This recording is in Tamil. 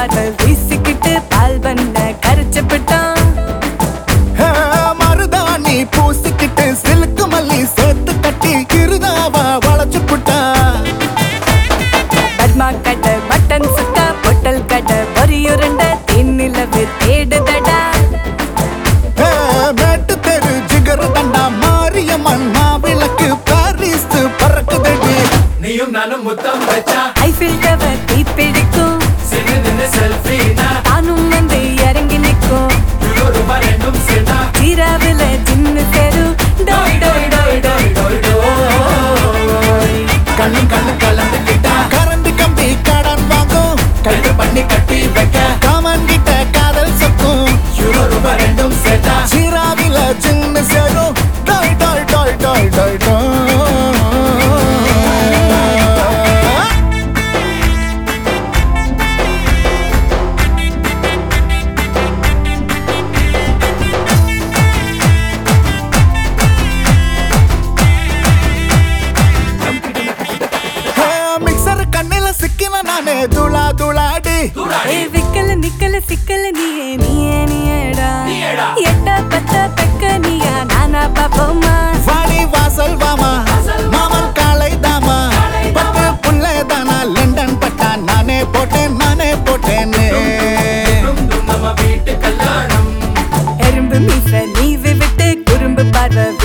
பார்வை வீசிக்கிட்டு பால் பண்ண கரைச்சு விட்டான் ஹே, மருதாணி பூசிக்கிட்டு சிலுக்கு மல்லி சேர்த்து கட்டி கிருதாவ வளைச்சு புட்டா பர்மா கடை பட்டன் சுக்கா பொட்டல் கடை பொரியுருண்ட தென்னிலவு தேடுதடா ஹே, மேட்டு தெரு ஜிகர் தண்டா மாரியம்மன் மாவிளக்கு பாரிஸ் பறக்குதடி நீயும் நானும் முத்தம் வச்சா ஐஃபில் டவர் தீப்பிடிக்கும் சிறு நின்று செல்ஃபி தானும் வந்து இறங்கி நிற்கும் ரூபா ரெண்டும் சேர்ந்தா சீராவில சின்ன தெரு டோய் டோய் டோய் டோய் டோய் டோய் கண்ணு கண்ணு கலந்துக்கிட்டா கரண்ட் கம்பி கடன் வாங்கும் கைது பண்ணி கட்டி வைக்க காமன் கிட்ட காதல் சொக்கும் யூரோ ரூபா ரெண்டும் சேர்த்தா சீராவில சின்ன சேரும் டாய் டாய் டாய் டாய் டாய் டாய் ஹே, மிக்சர் கண்ணில சிக்கின நானே துளா துளாடி ஏ விக்கல நிக்கல சிக்கல நீயே நீயே நீயேடா நீயேடா. எட்ட பத்த பெக்க நீயா நானா பாப்போமா வாடி வாசல் வாமா மாமன் காலை தாமா பத்து புள்ளை தானா லண்டன் பட்டா நானே போட்டேன் நானே போட்டேன்னு டும் டும் நம்ம வீட்டு கல்யாணம் எறும்பு மீச நீவி விட்டு குறும்பு பார்வை